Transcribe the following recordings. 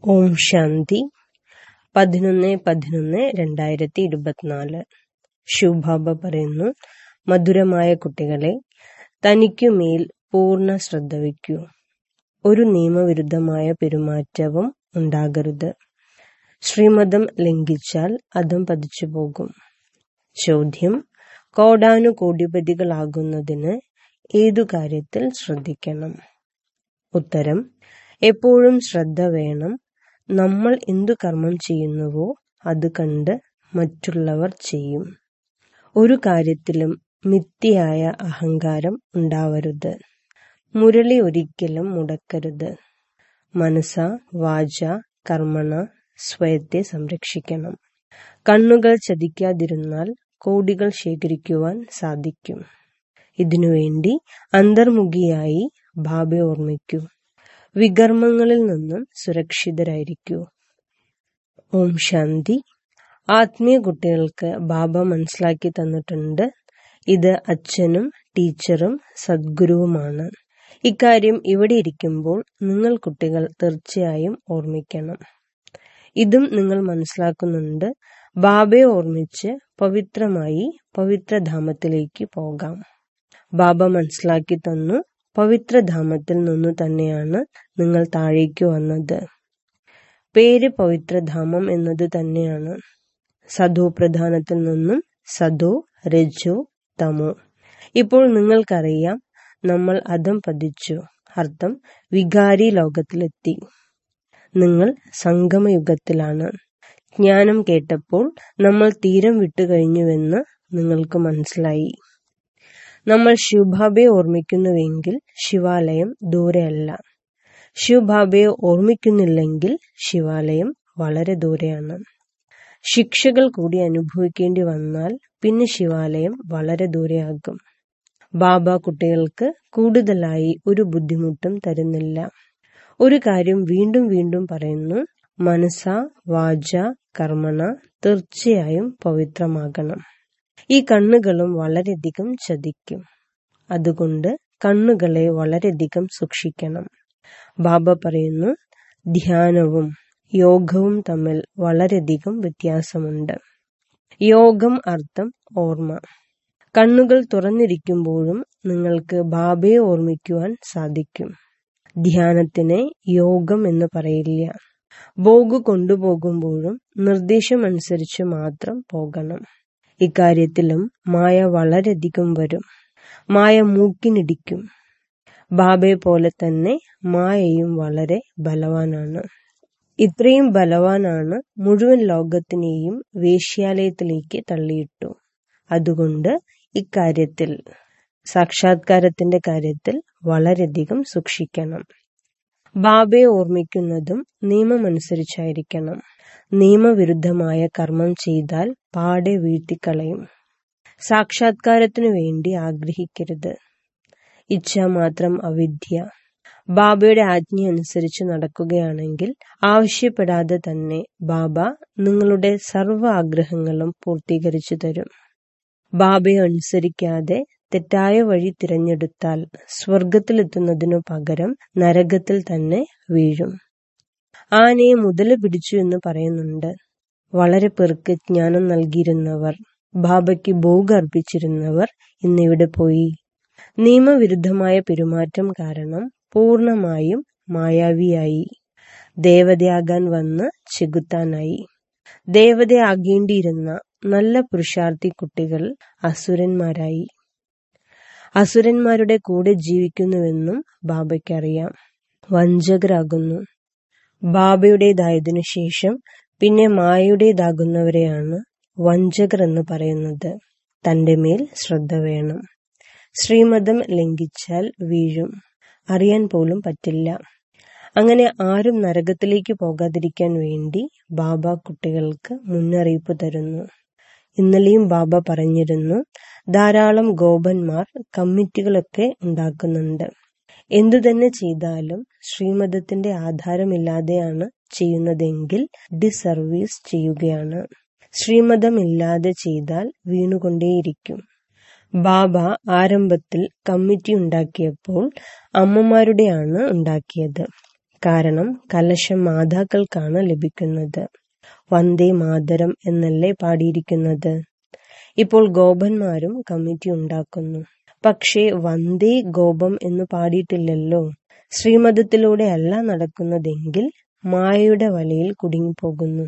ഓം ശാന്തി പതിനൊന്ന് പതിനൊന്ന് രണ്ടായിരത്തി ഇരുപത്തിനാല് ശുഭാബ പറയുന്നു മധുരമായ കുട്ടികളെ തനിക്കുമേൽ പൂർണ്ണ ശ്രദ്ധ വയ്ക്കൂ ഒരു നിയമവിരുദ്ധമായ പെരുമാറ്റവും ഉണ്ടാകരുത് ശ്രീമതം ലംഘിച്ചാൽ അതം പതിച്ചു പോകും ചോദ്യം കോടാനുകോടിപതികളാകുന്നതിന് ഏതു കാര്യത്തിൽ ശ്രദ്ധിക്കണം ഉത്തരം എപ്പോഴും ശ്രദ്ധ വേണം നമ്മൾ എന്തു കർമ്മം ചെയ്യുന്നുവോ അത് കണ്ട് മറ്റുള്ളവർ ചെയ്യും ഒരു കാര്യത്തിലും മിഥ്യയായ അഹങ്കാരം ഉണ്ടാവരുത് മുരളി ഒരിക്കലും മുടക്കരുത് മനസ്സ വാച കർമ്മണ സ്വയത്തെ സംരക്ഷിക്കണം കണ്ണുകൾ ചതിക്കാതിരുന്നാൽ കോടികൾ ശേഖരിക്കുവാൻ സാധിക്കും ഇതിനുവേണ്ടി അന്തർമുഖിയായി ബാബയെ ഓർമ്മിക്കൂ വികർമ്മങ്ങളിൽ നിന്നും സുരക്ഷിതരായിരിക്കൂ ഓം ശാന്തി ആത്മീയ കുട്ടികൾക്ക് ബാബ മനസ്സിലാക്കി തന്നിട്ടുണ്ട് ഇത് അച്ഛനും ടീച്ചറും സദ്ഗുരുവുമാണ് ഇക്കാര്യം ഇവിടെ ഇരിക്കുമ്പോൾ നിങ്ങൾ കുട്ടികൾ തീർച്ചയായും ഓർമ്മിക്കണം ഇതും നിങ്ങൾ മനസ്സിലാക്കുന്നുണ്ട് ബാബയെ ഓർമ്മിച്ച് പവിത്രമായി പവിത്രധാമത്തിലേക്ക് പോകാം ബാബ മനസ്സിലാക്കി തന്നു പവിത്രധാമത്തിൽ നിന്നു തന്നെയാണ് നിങ്ങൾ താഴേക്ക് വന്നത് പേര് പവിത്രധാമം എന്നത് തന്നെയാണ് സദോ പ്രധാനത്തിൽ നിന്നും സദോ രജോ തമോ ഇപ്പോൾ നിങ്ങൾക്കറിയാം നമ്മൾ അതം പതിച്ചു അർത്ഥം വികാരി ലോകത്തിലെത്തി നിങ്ങൾ സംഗമയുഗത്തിലാണ് ജ്ഞാനം കേട്ടപ്പോൾ നമ്മൾ തീരം വിട്ടുകഴിഞ്ഞുവെന്ന് നിങ്ങൾക്ക് മനസ്സിലായി നമ്മൾ ശിവബാബയെ ഓർമ്മിക്കുന്നുവെങ്കിൽ ശിവാലയം ദൂരെയല്ല ശിവബാബയെ ഓർമ്മിക്കുന്നില്ലെങ്കിൽ ശിവാലയം വളരെ ദൂരെയാണ് ശിക്ഷകൾ കൂടി അനുഭവിക്കേണ്ടി വന്നാൽ പിന്നെ ശിവാലയം വളരെ ദൂരെയാകും ബാബ കുട്ടികൾക്ക് കൂടുതലായി ഒരു ബുദ്ധിമുട്ടും തരുന്നില്ല ഒരു കാര്യം വീണ്ടും വീണ്ടും പറയുന്നു മനസ്സ വാച കർമ്മണ തീർച്ചയായും പവിത്രമാകണം ഈ കണ്ണുകളും വളരെയധികം ചതിക്കും അതുകൊണ്ട് കണ്ണുകളെ വളരെയധികം സൂക്ഷിക്കണം ബാബ പറയുന്നു ധ്യാനവും യോഗവും തമ്മിൽ വളരെയധികം വ്യത്യാസമുണ്ട് യോഗം അർത്ഥം ഓർമ്മ കണ്ണുകൾ തുറന്നിരിക്കുമ്പോഴും നിങ്ങൾക്ക് ബാബയെ ഓർമ്മിക്കുവാൻ സാധിക്കും ധ്യാനത്തിനെ യോഗം എന്ന് പറയില്ല ബോഗ് കൊണ്ടുപോകുമ്പോഴും നിർദ്ദേശമനുസരിച്ച് മാത്രം പോകണം ഇക്കാര്യത്തിലും മായ വളരെയധികം വരും മായ മൂക്കിനിടിക്കും ബാബയെ പോലെ തന്നെ മായയും വളരെ ബലവാനാണ് ഇത്രയും ബലവാനാണ് മുഴുവൻ ലോകത്തിനെയും വേശ്യാലയത്തിലേക്ക് തള്ളിയിട്ടു അതുകൊണ്ട് ഇക്കാര്യത്തിൽ സാക്ഷാത്കാരത്തിന്റെ കാര്യത്തിൽ വളരെയധികം സൂക്ഷിക്കണം ബാബയെ ഓർമ്മിക്കുന്നതും നിയമമനുസരിച്ചായിരിക്കണം നിയമവിരുദ്ധമായ കർമ്മം ചെയ്താൽ പാടെ വീഴ്ത്തിക്കളയും സാക്ഷാത്കാരത്തിനു വേണ്ടി ആഗ്രഹിക്കരുത് ഇച്ഛ മാത്രം അവിദ്യ ബാബയുടെ ആജ്ഞ അനുസരിച്ച് നടക്കുകയാണെങ്കിൽ ആവശ്യപ്പെടാതെ തന്നെ ബാബ നിങ്ങളുടെ സർവ്വ ആഗ്രഹങ്ങളും പൂർത്തീകരിച്ചു തരും ബാബയെ അനുസരിക്കാതെ തെറ്റായ വഴി തിരഞ്ഞെടുത്താൽ സ്വർഗത്തിലെത്തുന്നതിനു പകരം നരകത്തിൽ തന്നെ വീഴും ആനയെ മുതല പിടിച്ചു എന്ന് പറയുന്നുണ്ട് വളരെ പേർക്ക് ജ്ഞാനം നൽകിയിരുന്നവർ ബാബയ്ക്ക് ഭോഗ് അർപ്പിച്ചിരുന്നവർ ഇന്നിവിടെ പോയി നിയമവിരുദ്ധമായ പെരുമാറ്റം കാരണം പൂർണമായും മായാവിയായി ദേവതയാകാൻ വന്ന് ചെകുത്താനായി ദേവതയാകേണ്ടിയിരുന്ന നല്ല പുരുഷാർത്ഥി കുട്ടികൾ അസുരന്മാരായി അസുരന്മാരുടെ കൂടെ ജീവിക്കുന്നുവെന്നും ബാബയ്ക്കറിയാം വഞ്ചകരാകുന്നു ബാബയുടേതായതിനു ശേഷം പിന്നെ മായയുടേതാകുന്നവരെയാണ് വഞ്ചകർ എന്ന് പറയുന്നത് തന്റെ മേൽ ശ്രദ്ധ വേണം ശ്രീമതം ലംഘിച്ചാൽ വീഴും അറിയാൻ പോലും പറ്റില്ല അങ്ങനെ ആരും നരകത്തിലേക്ക് പോകാതിരിക്കാൻ വേണ്ടി ബാബ കുട്ടികൾക്ക് മുന്നറിയിപ്പ് തരുന്നു ഇന്നലെയും ബാബ പറഞ്ഞിരുന്നു ധാരാളം ഗോപന്മാർ കമ്മിറ്റികളൊക്കെ ഉണ്ടാക്കുന്നുണ്ട് എന്തു തന്നെ ചെയ്താലും ശ്രീമതത്തിന്റെ ആധാരമില്ലാതെയാണ് ചെയ്യുന്നതെങ്കിൽ ഡിസർവീസ് ചെയ്യുകയാണ് ശ്രീമതമില്ലാതെ ചെയ്താൽ വീണുകൊണ്ടേയിരിക്കും ബാബ ആരംഭത്തിൽ കമ്മിറ്റി ഉണ്ടാക്കിയപ്പോൾ അമ്മമാരുടെയാണ് ഉണ്ടാക്കിയത് കാരണം കലശം മാതാക്കൾക്കാണ് ലഭിക്കുന്നത് വന്ദേ മാതരം എന്നല്ലേ പാടിയിരിക്കുന്നത് ഇപ്പോൾ ഗോപന്മാരും കമ്മിറ്റി ഉണ്ടാക്കുന്നു പക്ഷേ വന്ദേ ഗോപം എന്ന് പാടിയിട്ടില്ലല്ലോ ശ്രീമതത്തിലൂടെ അല്ല നടക്കുന്നതെങ്കിൽ മായയുടെ വലയിൽ കുടുങ്ങിപ്പോകുന്നു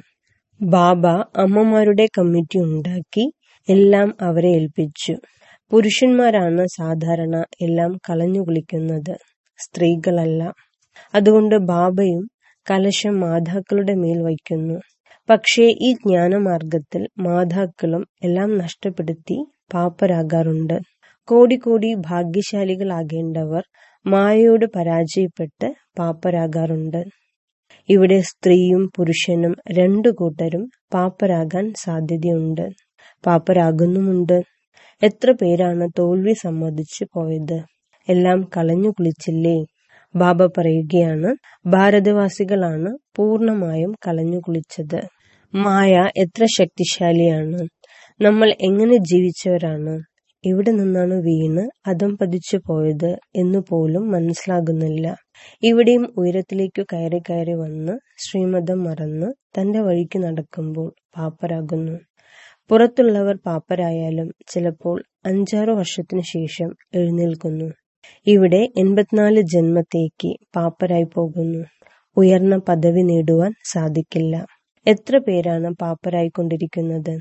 ബാബ അമ്മമാരുടെ കമ്മിറ്റി ഉണ്ടാക്കി എല്ലാം അവരെ ഏൽപ്പിച്ചു പുരുഷന്മാരാണ് സാധാരണ എല്ലാം കളഞ്ഞു കുളിക്കുന്നത് സ്ത്രീകളല്ല അതുകൊണ്ട് ബാബയും കലശം മാതാക്കളുടെ മേൽ വയ്ക്കുന്നു പക്ഷേ ഈ ജ്ഞാനമാർഗത്തിൽ മാതാക്കളും എല്ലാം നഷ്ടപ്പെടുത്തി പാപ്പരാകാറുണ്ട് കോടി കോടി ഭാഗ്യശാലികളാകേണ്ടവർ മായയോട് പരാജയപ്പെട്ട് പാപ്പരാകാറുണ്ട് ഇവിടെ സ്ത്രീയും പുരുഷനും രണ്ടു കൂട്ടരും പാപ്പരാകാൻ സാധ്യതയുണ്ട് പാപ്പരാകുന്നുമുണ്ട് എത്ര പേരാണ് തോൽവി സമ്മതിച്ചു പോയത് എല്ലാം കളഞ്ഞു കുളിച്ചില്ലേ ബാബ പറയുകയാണ് ഭാരതവാസികളാണ് പൂർണമായും കളഞ്ഞു കുളിച്ചത് മായ എത്ര ശക്തിശാലിയാണ് നമ്മൾ എങ്ങനെ ജീവിച്ചവരാണ് എവിടെ നിന്നാണ് വീണ് അതം പതിച്ചു പോയത് എന്ന് പോലും മനസ്സിലാകുന്നില്ല ഇവിടെയും ഉയരത്തിലേക്കു കയറി കയറി വന്ന് ശ്രീമതം മറന്ന് തന്റെ വഴിക്ക് നടക്കുമ്പോൾ പാപ്പരാകുന്നു പുറത്തുള്ളവർ പാപ്പരായാലും ചിലപ്പോൾ അഞ്ചാറ് വർഷത്തിനു ശേഷം എഴുന്നേൽക്കുന്നു ഇവിടെ എൺപത്തിനാല് ജന്മത്തേക്ക് പാപ്പരായി പോകുന്നു ഉയർന്ന പദവി നേടുവാൻ സാധിക്കില്ല എത്ര പേരാണ് പാപ്പരായിക്കൊണ്ടിരിക്കുന്നത്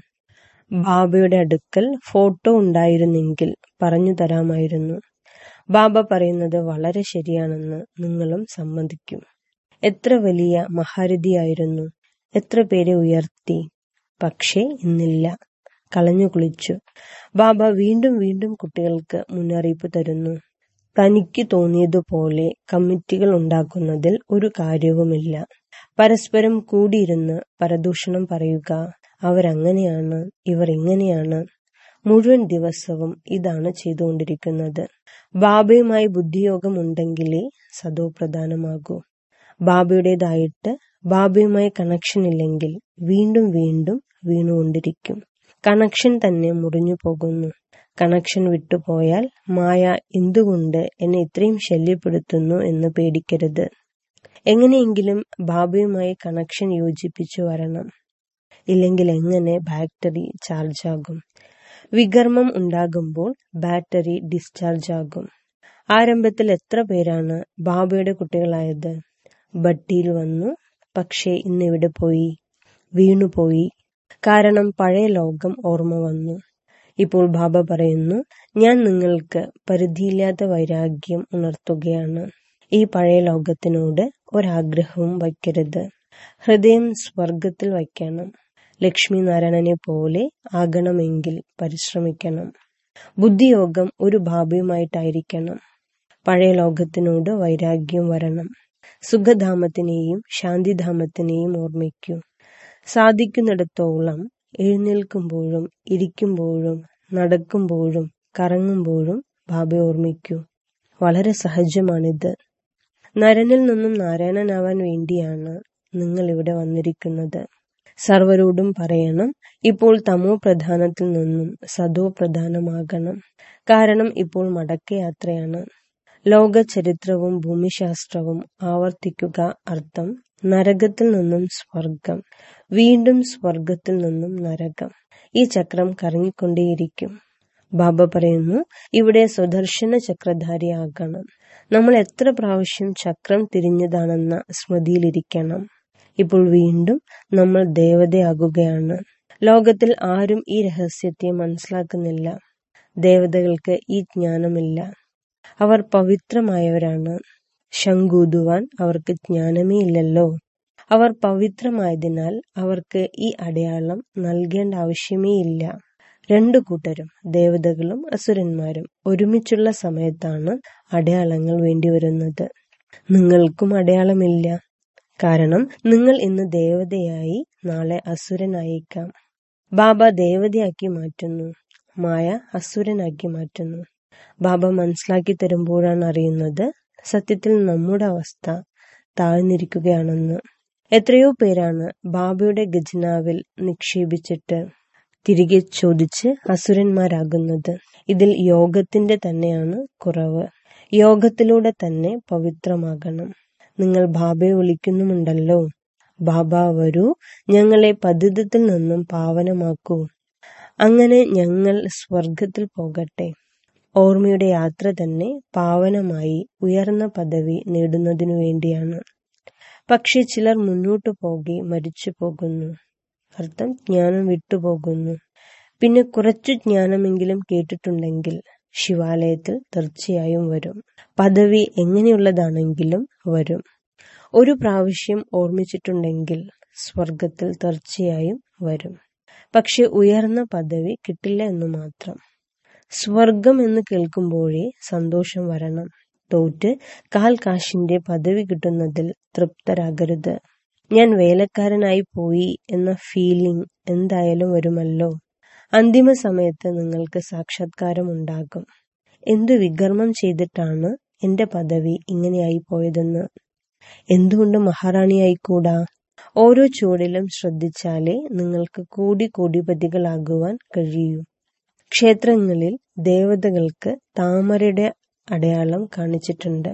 ബാബയുടെ അടുക്കൽ ഫോട്ടോ ഉണ്ടായിരുന്നെങ്കിൽ പറഞ്ഞു തരാമായിരുന്നു ബാബ പറയുന്നത് വളരെ ശരിയാണെന്ന് നിങ്ങളും സമ്മതിക്കും എത്ര വലിയ മഹാരഥിയായിരുന്നു എത്ര പേരെ ഉയർത്തി പക്ഷേ ഇന്നില്ല കളഞ്ഞു കുളിച്ചു ബാബ വീണ്ടും വീണ്ടും കുട്ടികൾക്ക് മുന്നറിയിപ്പ് തരുന്നു തനിക്ക് തോന്നിയതുപോലെ കമ്മിറ്റികൾ ഉണ്ടാക്കുന്നതിൽ ഒരു കാര്യവുമില്ല പരസ്പരം കൂടിയിരുന്ന് പരദൂഷണം പറയുക അവരങ്ങനെയാണ് ഇവർ ഇങ്ങനെയാണ് മുഴുവൻ ദിവസവും ഇതാണ് ചെയ്തുകൊണ്ടിരിക്കുന്നത് ബാബയുമായി ബുദ്ധിയോഗം ഉണ്ടെങ്കിലേ സദോ പ്രധാനമാകൂ ബാബയുടേതായിട്ട് ബാബയുമായി കണക്ഷൻ ഇല്ലെങ്കിൽ വീണ്ടും വീണ്ടും വീണുകൊണ്ടിരിക്കും കണക്ഷൻ തന്നെ മുറിഞ്ഞു പോകുന്നു കണക്ഷൻ വിട്ടുപോയാൽ മായ എന്തുകൊണ്ട് എന്നെ ഇത്രയും ശല്യപ്പെടുത്തുന്നു എന്ന് പേടിക്കരുത് എങ്ങനെയെങ്കിലും ബാബയുമായി കണക്ഷൻ യോജിപ്പിച്ചു വരണം ഇല്ലെങ്കിൽ എങ്ങനെ ബാറ്ററി ചാർജ് ആകും വികർമ്മം ഉണ്ടാകുമ്പോൾ ബാറ്ററി ഡിസ്ചാർജ് ആകും ആരംഭത്തിൽ എത്ര പേരാണ് ബാബയുടെ കുട്ടികളായത് ബട്ടിയിൽ വന്നു പക്ഷേ ഇന്നിവിടെ പോയി വീണുപോയി കാരണം പഴയ ലോകം ഓർമ്മ വന്നു ഇപ്പോൾ ബാബ പറയുന്നു ഞാൻ നിങ്ങൾക്ക് പരിധിയില്ലാത്ത വൈരാഗ്യം ഉണർത്തുകയാണ് ഈ പഴയ ലോകത്തിനോട് ഒരാഗ്രഹവും വയ്ക്കരുത് ഹൃദയം സ്വർഗത്തിൽ വയ്ക്കണം ലക്ഷ്മി നാരായണനെ പോലെ ആകണമെങ്കിൽ പരിശ്രമിക്കണം ബുദ്ധിയോഗം ഒരു ബാബയുമായിട്ടായിരിക്കണം പഴയ ലോകത്തിനോട് വൈരാഗ്യം വരണം സുഖധാമത്തിനെയും ശാന്തിധാമത്തിനെയും ഓർമ്മിക്കൂ സാധിക്കുന്നിടത്തോളം എഴുന്നേൽക്കുമ്പോഴും ഇരിക്കുമ്പോഴും നടക്കുമ്പോഴും കറങ്ങുമ്പോഴും ബാബയെ ഓർമ്മിക്കൂ വളരെ സഹജമാണിത് നരനിൽ നിന്നും നാരായണനാവാൻ വേണ്ടിയാണ് നിങ്ങൾ ഇവിടെ വന്നിരിക്കുന്നത് സർവരോടും പറയണം ഇപ്പോൾ തമോ പ്രധാനത്തിൽ നിന്നും സദോ പ്രധാനമാകണം കാരണം ഇപ്പോൾ മടക്കയാത്രയാണ് ലോക ചരിത്രവും ഭൂമിശാസ്ത്രവും ആവർത്തിക്കുക അർത്ഥം നരകത്തിൽ നിന്നും സ്വർഗം വീണ്ടും സ്വർഗത്തിൽ നിന്നും നരകം ഈ ചക്രം കറങ്ങിക്കൊണ്ടേയിരിക്കും ബാബ പറയുന്നു ഇവിടെ സ്വദർശന ചക്രധാരിയാകണം നമ്മൾ എത്ര പ്രാവശ്യം ചക്രം തിരിഞ്ഞതാണെന്ന സ്മൃതിയിലിരിക്കണം ഇപ്പോൾ വീണ്ടും നമ്മൾ ദേവതയാകുകയാണ് ലോകത്തിൽ ആരും ഈ രഹസ്യത്തെ മനസ്സിലാക്കുന്നില്ല ദേവതകൾക്ക് ഈ ജ്ഞാനമില്ല അവർ പവിത്രമായവരാണ് ശങ്കൂതുവാൻ അവർക്ക് ജ്ഞാനമേ ഇല്ലല്ലോ അവർ പവിത്രമായതിനാൽ അവർക്ക് ഈ അടയാളം നൽകേണ്ട ആവശ്യമേ ഇല്ല രണ്ടു കൂട്ടരും ദേവതകളും അസുരന്മാരും ഒരുമിച്ചുള്ള സമയത്താണ് അടയാളങ്ങൾ വേണ്ടിവരുന്നത് നിങ്ങൾക്കും അടയാളമില്ല കാരണം നിങ്ങൾ ഇന്ന് ദേവതയായി നാളെ അസുരനായേക്കാം ബാബ ദേവതയാക്കി മാറ്റുന്നു മായ അസുരനാക്കി മാറ്റുന്നു ബാബ മനസ്സിലാക്കി തരുമ്പോഴാണ് അറിയുന്നത് സത്യത്തിൽ നമ്മുടെ അവസ്ഥ താഴ്ന്നിരിക്കുകയാണെന്ന് എത്രയോ പേരാണ് ബാബയുടെ ഖജനാവിൽ നിക്ഷേപിച്ചിട്ട് തിരികെ ചോദിച്ച് അസുരന്മാരാകുന്നത് ഇതിൽ യോഗത്തിന്റെ തന്നെയാണ് കുറവ് യോഗത്തിലൂടെ തന്നെ പവിത്രമാകണം നിങ്ങൾ ബാബയെ വിളിക്കുന്നുമുണ്ടല്ലോ ബാബ വരൂ ഞങ്ങളെ പതിതത്തിൽ നിന്നും പാവനമാക്കൂ അങ്ങനെ ഞങ്ങൾ സ്വർഗത്തിൽ പോകട്ടെ ഓർമ്മയുടെ യാത്ര തന്നെ പാവനമായി ഉയർന്ന പദവി നേടുന്നതിനു വേണ്ടിയാണ് പക്ഷെ ചിലർ മുന്നോട്ടു പോകെ മരിച്ചു പോകുന്നു അർത്ഥം ജ്ഞാനം വിട്ടുപോകുന്നു പിന്നെ കുറച്ചു ജ്ഞാനമെങ്കിലും കേട്ടിട്ടുണ്ടെങ്കിൽ ശിവാലയത്തിൽ തീർച്ചയായും വരും പദവി എങ്ങനെയുള്ളതാണെങ്കിലും വരും ഒരു പ്രാവശ്യം ഓർമ്മിച്ചിട്ടുണ്ടെങ്കിൽ സ്വർഗത്തിൽ തീർച്ചയായും വരും പക്ഷെ ഉയർന്ന പദവി കിട്ടില്ല എന്ന് മാത്രം സ്വർഗം എന്ന് കേൾക്കുമ്പോഴേ സന്തോഷം വരണം തോറ്റ് കാൽ കാശിന്റെ പദവി കിട്ടുന്നതിൽ തൃപ്തരാകരുത് ഞാൻ വേലക്കാരനായി പോയി എന്ന ഫീലിംഗ് എന്തായാലും വരുമല്ലോ അന്തിമ സമയത്ത് നിങ്ങൾക്ക് സാക്ഷാത്കാരം ഉണ്ടാകും എന്തു വികർമ്മം ചെയ്തിട്ടാണ് എന്റെ പദവി ഇങ്ങനെയായി പോയതെന്ന് എന്തുകൊണ്ട് മഹാറാണിയായിക്കൂടാ ഓരോ ചുവടിലും ശ്രദ്ധിച്ചാലേ നിങ്ങൾക്ക് കോടി കോടിപതികളാകുവാൻ കഴിയൂ ക്ഷേത്രങ്ങളിൽ ദേവതകൾക്ക് താമരയുടെ അടയാളം കാണിച്ചിട്ടുണ്ട്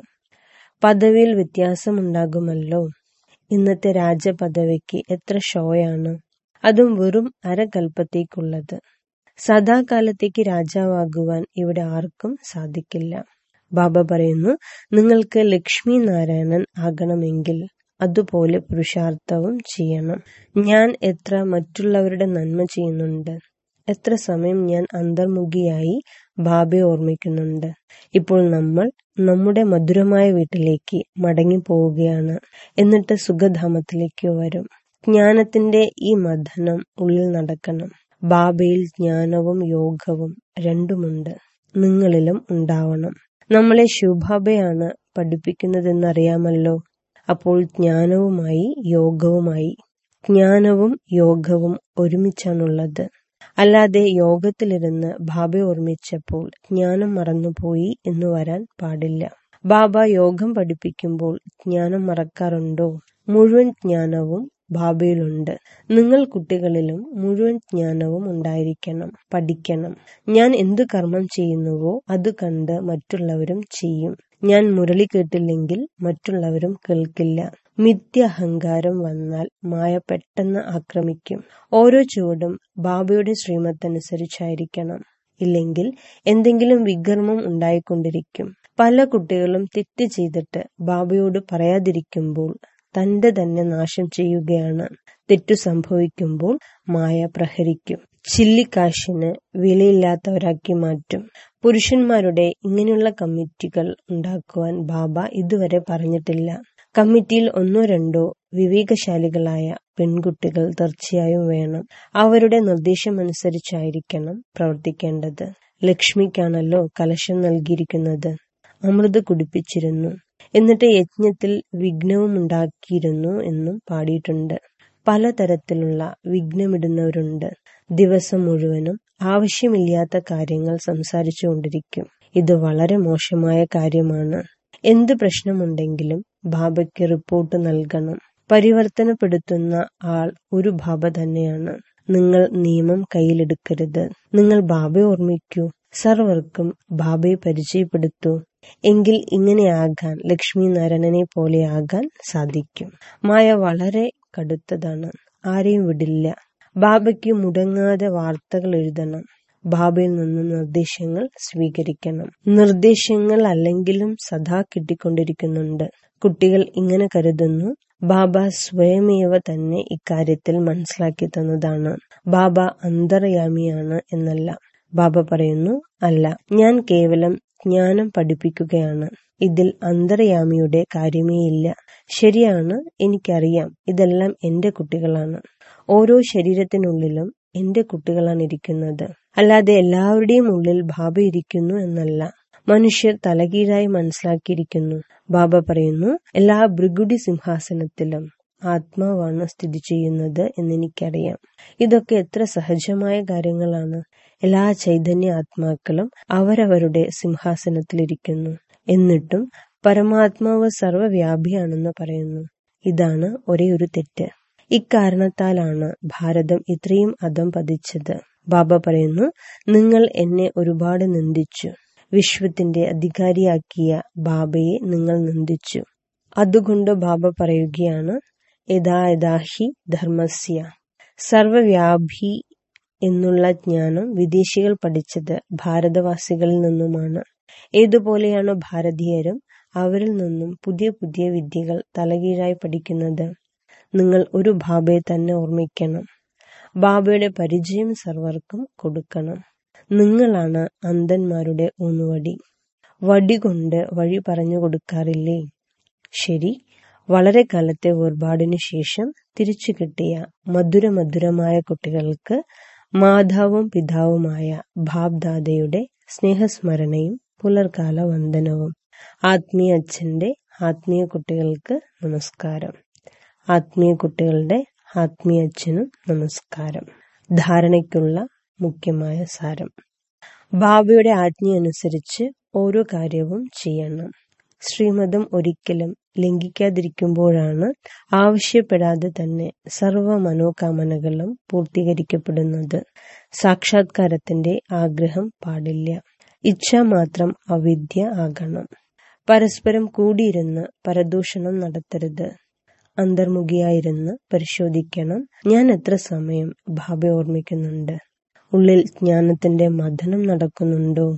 പദവിയിൽ വ്യത്യാസമുണ്ടാകുമല്ലോ ഇന്നത്തെ രാജപദവിക്ക് എത്ര ഷോയാണ് അതും വെറും അരകൽപ്പത്തേക്കുള്ളത് സദാകാലത്തേക്ക് രാജാവാകുവാൻ ഇവിടെ ആർക്കും സാധിക്കില്ല ബാബ പറയുന്നു നിങ്ങൾക്ക് ലക്ഷ്മി നാരായണൻ ആകണമെങ്കിൽ അതുപോലെ പുരുഷാർത്ഥവും ചെയ്യണം ഞാൻ എത്ര മറ്റുള്ളവരുടെ നന്മ ചെയ്യുന്നുണ്ട് എത്ര സമയം ഞാൻ അന്തർമുഖിയായി ബാബയെ ഓർമ്മിക്കുന്നുണ്ട് ഇപ്പോൾ നമ്മൾ നമ്മുടെ മധുരമായ വീട്ടിലേക്ക് മടങ്ങി പോവുകയാണ് എന്നിട്ട് സുഖധാമത്തിലേക്ക് വരും ജ്ഞാനത്തിന്റെ ഈ മഥനം ഉള്ളിൽ നടക്കണം ബാബയിൽ ജ്ഞാനവും യോഗവും രണ്ടുമുണ്ട് നിങ്ങളിലും ഉണ്ടാവണം നമ്മളെ ശുഭാബയാണ് പഠിപ്പിക്കുന്നതെന്നറിയാമല്ലോ അപ്പോൾ ജ്ഞാനവുമായി യോഗവുമായി ജ്ഞാനവും യോഗവും ഒരുമിച്ചാണുള്ളത് അല്ലാതെ യോഗത്തിലിരുന്ന് ബാബ ഓർമ്മിച്ചപ്പോൾ ജ്ഞാനം മറന്നുപോയി എന്ന് വരാൻ പാടില്ല ബാബ യോഗം പഠിപ്പിക്കുമ്പോൾ ജ്ഞാനം മറക്കാറുണ്ടോ മുഴുവൻ ജ്ഞാനവും ബാബയിലുണ്ട് നിങ്ങൾ കുട്ടികളിലും മുഴുവൻ ജ്ഞാനവും ഉണ്ടായിരിക്കണം പഠിക്കണം ഞാൻ എന്തു കർമ്മം ചെയ്യുന്നുവോ അത് കണ്ട് മറ്റുള്ളവരും ചെയ്യും ഞാൻ മുരളി കേട്ടില്ലെങ്കിൽ മറ്റുള്ളവരും കേൾക്കില്ല മിഥ്യ അഹങ്കാരം വന്നാൽ മായ പെട്ടെന്ന് ആക്രമിക്കും ഓരോ ചുവടും ബാബയുടെ ശ്രീമത്തനുസരിച്ചായിരിക്കണം ഇല്ലെങ്കിൽ എന്തെങ്കിലും വികർമ്മം ഉണ്ടായിക്കൊണ്ടിരിക്കും പല കുട്ടികളും തെറ്റ് ചെയ്തിട്ട് ബാബയോട് പറയാതിരിക്കുമ്പോൾ തന്റെ തന്നെ നാശം ചെയ്യുകയാണ് തെറ്റു സംഭവിക്കുമ്പോൾ മായ പ്രഹരിക്കും ചില്ലിക്കാശിന് വിലയില്ലാത്തവരാക്കി മാറ്റും പുരുഷന്മാരുടെ ഇങ്ങനെയുള്ള കമ്മിറ്റികൾ ഉണ്ടാക്കുവാൻ ബാബ ഇതുവരെ പറഞ്ഞിട്ടില്ല കമ്മിറ്റിയിൽ ഒന്നോ രണ്ടോ വിവേകശാലികളായ പെൺകുട്ടികൾ തീർച്ചയായും വേണം അവരുടെ നിർദ്ദേശമനുസരിച്ചായിരിക്കണം പ്രവർത്തിക്കേണ്ടത് ലക്ഷ്മിക്കാണല്ലോ കലശം നൽകിയിരിക്കുന്നത് അമൃത് കുടിപ്പിച്ചിരുന്നു എന്നിട്ട് യജ്ഞത്തിൽ വിഘ്നവും ഉണ്ടാക്കിയിരുന്നു എന്നും പാടിയിട്ടുണ്ട് പലതരത്തിലുള്ള വിഘ്നമിടുന്നവരുണ്ട് ദിവസം മുഴുവനും ആവശ്യമില്ലാത്ത കാര്യങ്ങൾ സംസാരിച്ചുകൊണ്ടിരിക്കും ഇത് വളരെ മോശമായ കാര്യമാണ് എന്ത് പ്രശ്നമുണ്ടെങ്കിലും ബാബയ്ക്ക് റിപ്പോർട്ട് നൽകണം പരിവർത്തനപ്പെടുത്തുന്ന ആൾ ഒരു ബാബ തന്നെയാണ് നിങ്ങൾ നിയമം കയ്യിലെടുക്കരുത് നിങ്ങൾ ബാബയെ ഓർമ്മിക്കൂ സർവർക്കും ബാബയെ പരിചയപ്പെടുത്തൂ എങ്കിൽ ഇങ്ങനെയാകാൻ ലക്ഷ്മി നാരായണനെ പോലെ ആകാൻ സാധിക്കും മായ വളരെ കടുത്തതാണ് ആരെയും വിടില്ല ബാബയ്ക്ക് മുടങ്ങാതെ വാർത്തകൾ എഴുതണം ബാബയിൽ നിന്ന് നിർദ്ദേശങ്ങൾ സ്വീകരിക്കണം നിർദ്ദേശങ്ങൾ അല്ലെങ്കിലും സദാ കിട്ടിക്കൊണ്ടിരിക്കുന്നുണ്ട് കുട്ടികൾ ഇങ്ങനെ കരുതുന്നു ബാബ സ്വയമേവ തന്നെ ഇക്കാര്യത്തിൽ മനസ്സിലാക്കി തന്നതാണ് ബാബ അന്തർയാമിയാണ് എന്നല്ല ബാബ പറയുന്നു അല്ല ഞാൻ കേവലം ജ്ഞാനം പഠിപ്പിക്കുകയാണ് ഇതിൽ അന്തർയാമിയുടെ കാര്യമേയില്ല ശരിയാണ് എനിക്കറിയാം ഇതെല്ലാം എന്റെ കുട്ടികളാണ് ഓരോ ശരീരത്തിനുള്ളിലും എന്റെ കുട്ടികളാണ് ഇരിക്കുന്നത് അല്ലാതെ എല്ലാവരുടെയും ഉള്ളിൽ ബാബ ഇരിക്കുന്നു എന്നല്ല മനുഷ്യർ തലകീഴായി മനസ്സിലാക്കിയിരിക്കുന്നു ബാബ പറയുന്നു എല്ലാ ഭൃഗുടി സിംഹാസനത്തിലും ആത്മാവാണ് സ്ഥിതി ചെയ്യുന്നത് എന്നെനിക്കറിയാം ഇതൊക്കെ എത്ര സഹജമായ കാര്യങ്ങളാണ് എല്ലാ ചൈതന്യ ആത്മാക്കളും അവരവരുടെ സിംഹാസനത്തിലിരിക്കുന്നു എന്നിട്ടും പരമാത്മാവ് സർവവ്യാപിയാണെന്ന് പറയുന്നു ഇതാണ് ഒരേ ഒരു തെറ്റ് ഇക്കാരണത്താലാണ് ഭാരതം ഇത്രയും അധം പതിച്ചത് ബാബ പറയുന്നു നിങ്ങൾ എന്നെ ഒരുപാട് നിന്ദിച്ചു വിശ്വത്തിന്റെ അധികാരിയാക്കിയ ബാബയെ നിങ്ങൾ നിന്ദിച്ചു അതുകൊണ്ട് ബാബ പറയുകയാണ് യഥാ യഥാഹി ധർമ്മസ്യ സർവവ്യാപി എന്നുള്ള ജ്ഞാനം വിദേശികൾ പഠിച്ചത് ഭാരതവാസികളിൽ നിന്നുമാണ് ഏതുപോലെയാണോ ഭാരതീയരും അവരിൽ നിന്നും പുതിയ പുതിയ വിദ്യകൾ തലകീഴായി പഠിക്കുന്നത് നിങ്ങൾ ഒരു ബാബയെ തന്നെ ഓർമ്മിക്കണം ബാബയുടെ പരിചയം സർവർക്കും കൊടുക്കണം നിങ്ങളാണ് അന്ധന്മാരുടെ ഊന്നുവടി വടി കൊണ്ട് വഴി പറഞ്ഞു കൊടുക്കാറില്ലേ ശരി വളരെ കാലത്തെ വേർപാടിനു ശേഷം തിരിച്ചു കിട്ടിയ മധുര മധുരമായ കുട്ടികൾക്ക് മാതാവും പിതാവുമായ ഭാബ്ദാദയുടെ സ്നേഹസ്മരണയും പുലർകാല വന്ദനവും ആത്മീയ അച്ഛന്റെ ആത്മീയ കുട്ടികൾക്ക് നമസ്കാരം ആത്മീയ കുട്ടികളുടെ ആത്മീയ അച്ഛനും നമസ്കാരം ധാരണയ്ക്കുള്ള മുഖ്യമായ സാരം ബാബയുടെ ആജ്ഞ അനുസരിച്ച് ഓരോ കാര്യവും ചെയ്യണം ശ്രീമതം ഒരിക്കലും ലംഘിക്കാതിരിക്കുമ്പോഴാണ് ആവശ്യപ്പെടാതെ തന്നെ സർവ മനോകാമനകളും പൂർത്തീകരിക്കപ്പെടുന്നത് സാക്ഷാത്കാരത്തിന്റെ ആഗ്രഹം പാടില്ല ഇച്ഛ മാത്രം അവിദ്യ ആകണം പരസ്പരം കൂടിയിരുന്ന് പരദൂഷണം നടത്തരുത് അന്തർമുഖിയായിരുന്ന് പരിശോധിക്കണം ഞാൻ എത്ര സമയം ഭാബ ഓർമ്മിക്കുന്നുണ്ട് ഉള്ളിൽ ജ്ഞാനത്തിന്റെ മഥനം നടക്കുന്നുണ്ടോ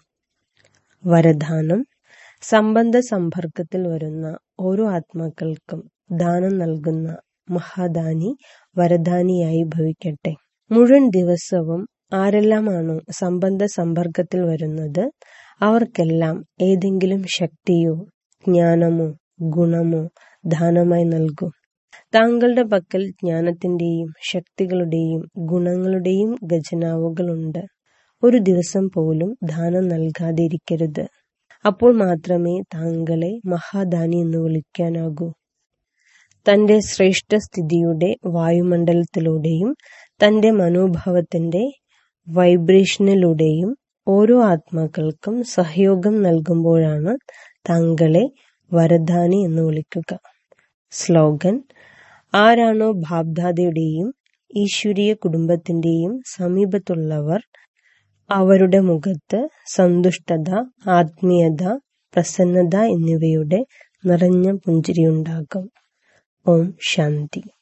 വരദാനം സംബന്ധ സമ്പർക്കത്തിൽ വരുന്ന ഓരോ ആത്മാക്കൾക്കും ദാനം നൽകുന്ന മഹാദാനി വരദാനിയായി ഭവിക്കട്ടെ മുഴുവൻ ദിവസവും ആരെല്ലാമാണോ സംബന്ധ സമ്പർക്കത്തിൽ വരുന്നത് അവർക്കെല്ലാം ഏതെങ്കിലും ശക്തിയോ ജ്ഞാനമോ ഗുണമോ ദാനമായി നൽകും താങ്കളുടെ പക്കൽ ജ്ഞാനത്തിന്റെയും ശക്തികളുടെയും ഗുണങ്ങളുടെയും ഖജനാവുകളുണ്ട് ഒരു ദിവസം പോലും ദാനം നൽകാതെ ഇരിക്കരുത് അപ്പോൾ മാത്രമേ താങ്കളെ മഹാദാനി എന്ന് വിളിക്കാനാകൂ തന്റെ ശ്രേഷ്ഠ സ്ഥിതിയുടെ വായുമണ്ഡലത്തിലൂടെയും തന്റെ മനോഭാവത്തിന്റെ വൈബ്രേഷനിലൂടെയും ഓരോ ആത്മാക്കൾക്കും സഹയോഗം നൽകുമ്പോഴാണ് താങ്കളെ വരദാനി എന്ന് വിളിക്കുക സ്ലോഗൻ ആരാണോ ഭാബ്ദാദയുടെയും ഈശ്വരീയ കുടുംബത്തിന്റെയും സമീപത്തുള്ളവർ അവരുടെ മുഖത്ത് സന്തുഷ്ടത ആത്മീയത പ്രസന്നത എന്നിവയുടെ നിറഞ്ഞ പുഞ്ചിരിയുണ്ടാകും ഓം ശാന്തി